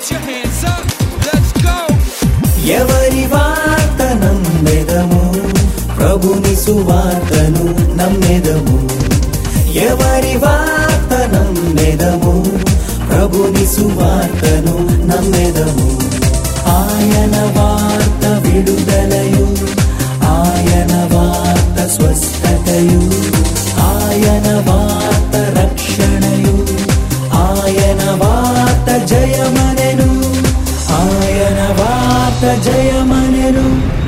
your hands up. Let's go. ఎవరి వార్త నమ్మెదము ప్రభుని సువార్తను నమ్మెదము ఎవరి వార్త నమ్మెదము ప్రభుని సువార్తను నమ్మెదము ఆయన వార్త విడుదలయు ఆయన వార్త స్వస్థతయు ఆయన వార్త రక్షణయు ఆయన వార్త జయమనెను ఆయన వార్త జయమనెను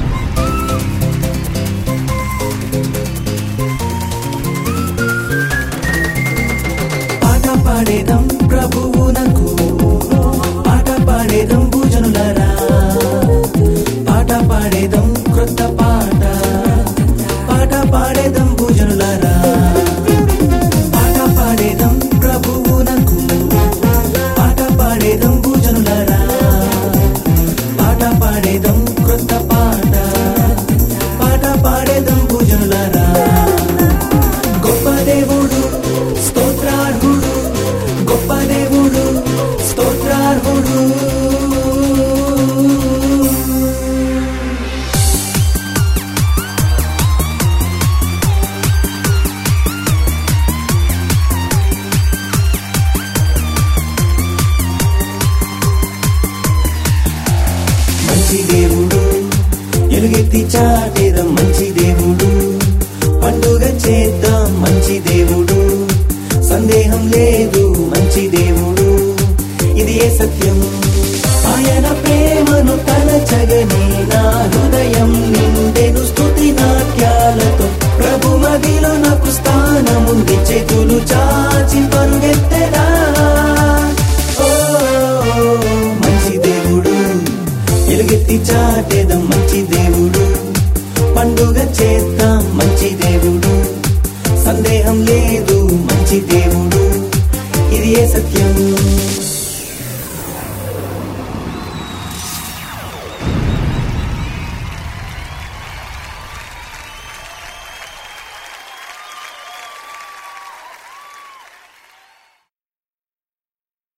పాట పాడేదం ప్రభువునకు పాట పాడేదం భూజనులరా పాట పాడేదం క్రొత్త పాట పాట పాడేదం భూజనులరా పాట పాడేదం ప్రభువునకు పాట పాడేదం భూజనులరా పాట పాడేదం క్రొత్త పాట పాట పాడేదం భూజనులరా గొప్ప దేవుడు స్తోత్రార్హుడు గొప్ప దేవుడు స్తోత్రార్హుడు మంచి దేవుడు ఎలుగెత్తి చాటేదం మంచి దేవుడు పండుగ చేద్దాం మంచి దేవుడు సందేహం లేదు మంచి దేవుడు ఇది ఏ సత్యం ఆయన ప్రేమను తలచగని నా హృదయం నిండెను స్తుతి నాట్యాలతో ప్రభు మదిలో నాకు స్థానముంది చేతులు చాచి పరుగెత్తెరా ఓ మంచి దేవుడు ఎలుగెత్తి చాటేదం